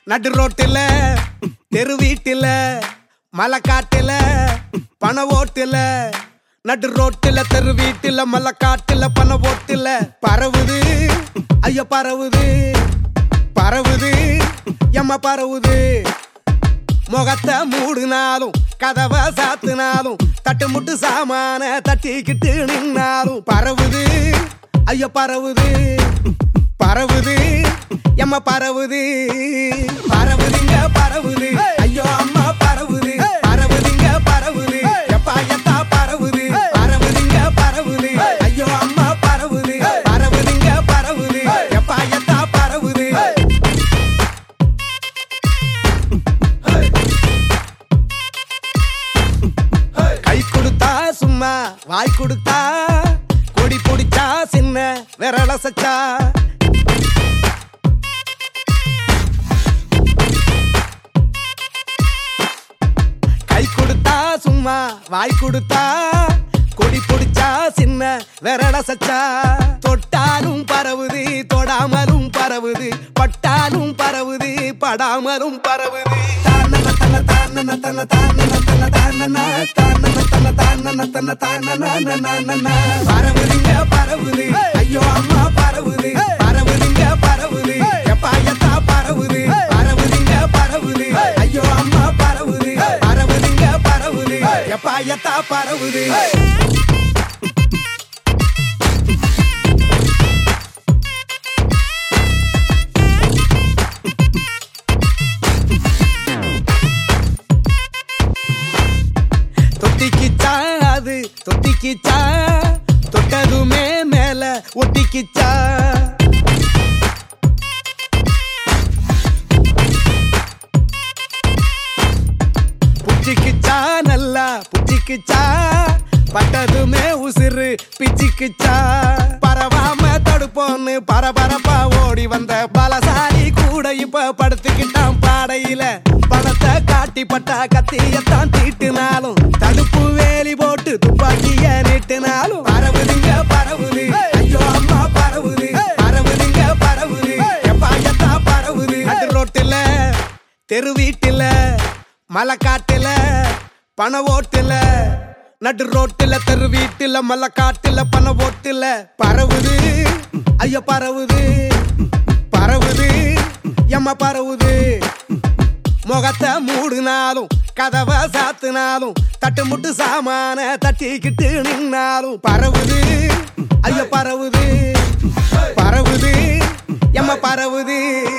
நடு ரோட்டுல தெரு வீட்டுல மலைக்காட்டுல பண ஓட்டுல நடு ரோட்டுல தெரு வீட்டுல மலைக்காட்டுல பண ஓட்டுல பரவுது ஐயோ பரவுது பரவுது எம்ம பரவுது முகத்தை மூடினாலும் கதவை சாத்தினாலும் தட்டு முட்டு சாமான தட்டிக்கிட்டு நின்னாலும் பரவுது ஐயோ பரவுது பரவுது எம்ம பரவுது பரவுதுங்க பரவுது ஐயோ அம்மா பரவுது பரவுதுங்க பரவுது எப்பா எத்தா பரவுது பரவுதுங்க பரவுது ஐயோ அம்மா பரவுது பரவுதுங்க பரவுது எப்பா எத்தா பரவுது கை கொடுத்தா சும்மா வாய் கொடுத்தா கொடி பிடிச்சா சின்ன விரல சச்சா கை கொடுத்தா சும்மா வாய் கொடுத்தா கொடி பிடிச்சா சின்ன விரல சச்சா தொட்டாலும் பரவுது தொடாமலும் பரவுது பட்டாலும் பரவுது படாமலும் பரவுது தானன தன தானன தன தானன தன தானன தானன தன தானன தன தானன பரவுதுங்க பரவுது ஐயோ அம்மா பரவுது பரவுதுங்க பரவுது எப்பா எத்தா பரவுது பரவுதுங்க பரவுது ஐயோ அம்மா பரவுது பரவுதுங்க பரவுது எப்பா எத்தா பரவுது தொட்டிக்கிச்சா அது தொட்டிக்கிச்சா தொட்டதுமே மேல ஒட்டிக்கிச்சா புச்சிக்கிச்சா நல்லா புச்சிக்கிச்சா பட்டதுமே உசிறு பிச்சிக்கிச்சா பரவாம தடுப்போன்னு பரபரப்பா ஓடி வந்த பலசாலி கூட இப்ப படுத்துக்கிட்டான் பாடையில பணத்தை காட்டி பட்டா கத்தியத்தான் தீட்டினாலும் தடுப்பு வேலி போட்டு துப்பாக்கிய நீட்டினாலும் பரவுதுங்க பரவுது ஐயோ அம்மா பரவுது பரவுதுங்க பரவுது எப்பாயத்தா பரவுது நடு ரோட்டுல தெரு வீட்டுல மலைக்காட்டுல பண ஓட்டுல நடு ரோட்டுல தெரு வீட்டுல மலைக்காட்டுல பண ஓட்டுல பரவுது ஐயோ பரவுது பரவுது எம்ம பரவுது முகத்தை மூடினாலும் கதவை சாத்தினாலும் தட்டு முட்டு சாமான தட்டிக்கிட்டு நின்னாலும் பரவுது ஐயோ பரவுது பரவுது எம்ம பரவுது